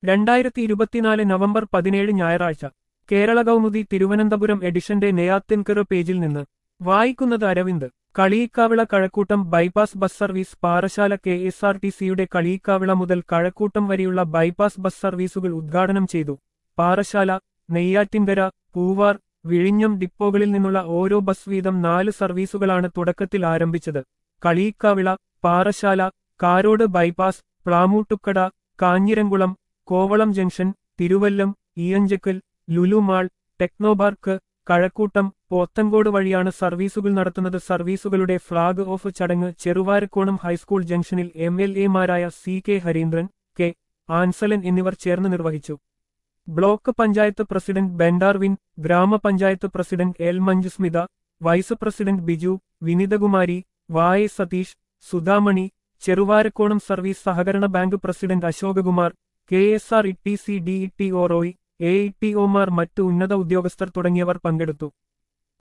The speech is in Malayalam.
രണ്ടായിരത്തി ഇരുപത്തിനാല് നവംബർ പതിനേഴ് ഞായറാഴ്ച കേരള കൗമുദി തിരുവനന്തപുരം എഡിഷന്റെ നെയ്യാത്തിൻകറ് പേജിൽ നിന്ന് വായിക്കുന്നത് Aravind Kaliyikkavila Kazhakkoottam bypass bus service Parassala K S R T സിയുടെ കളിയിക്കാവിള മുതൽ കഴക്കൂട്ടം വരെയുള്ള ബൈപ്പാസ് ബസ് സർവീസുകൾ ഉദ്ഘാടനം ചെയ്തു പാറശാല നെയ്യാറ്റിൻകര പൂവാർ വിഴിഞ്ഞം ഡിപ്പോകളിൽ നിന്നുള്ള ഓരോ ബസ് വീതം നാല് സർവീസുകളാണ് തുടക്കത്തിൽ ആരംഭിച്ചത് Kaliyikkavila Parassala Karode bypass Plamoottukada Kanjiramkulam Kovalam junction Thiruvallam Eenchakkal Lulu Mall Technopark Kazhakkoottam Pothencode വഴിയാണ് സർവീസുകൾ നടത്തുന്നത് സർവീസുകളുടെ ഫ്ളാഗ് ഓഫ് ചടങ്ങ് ചെറുവാരക്കോണം ഹൈസ്കൂൾ ജംഗ്ഷനിൽ എം എൽ എമാരായ C K Hareendran K Ansalan എന്നിവർ ചേർന്ന് നിർവഹിച്ചു ബ്ലോക്ക് പഞ്ചായത്ത് പ്രസിഡന്റ് ബെൻഡാർവിൻ ഗ്രാമപഞ്ചായത്ത് president L Manjusmitha vice president Biju Vinithakumari വായ സതീഷ് സുധാമണി ചെറുവാരക്കോണം സർവീസ് സഹകരണ bank president Ashokakumar K S R E T C D E T O Roy A E T ഒമാർ മറ്റു ഉന്നത ഉദ്യോഗസ്ഥർ തുടങ്ങിയവർ പങ്കെടുത്തു